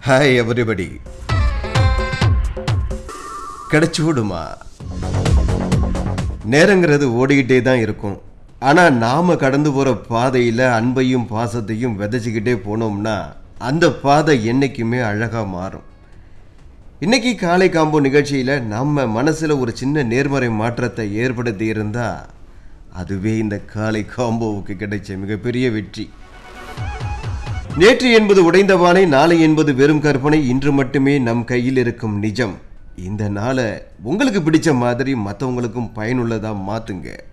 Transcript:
hi everybody கிடைச்சு விடுமா நேரங்கிறது ஓடிக்கிட்டே தான் இருக்கும் ஆனால் நாம் கடந்து போகிற பாதையில் அன்பையும் பாசத்தையும் விதைச்சிக்கிட்டே போனோம்னா அந்த பாதை என்றைக்குமே அழகாக மாறும் இன்னைக்கு காலை காம்போ நிகழ்ச்சியில் நம்ம மனசில் ஒரு சின்ன நேர்மறை மாற்றத்தை ஏற்படுத்தி இருந்தால் அதுவே இந்த காலை காம்போவுக்கு கிடைச்ச மிகப்பெரிய வெற்றி நேற்று என்பது உடைந்த வானை நாளை என்பது வெறும் கற்பனை இன்று மட்டுமே நம் கையில் இருக்கும் நிஜம் இந்த நாளை உங்களுக்கு பிடிச்ச மாதிரி மற்றவங்களுக்கும் பயனுள்ளதாக மாற்றுங்க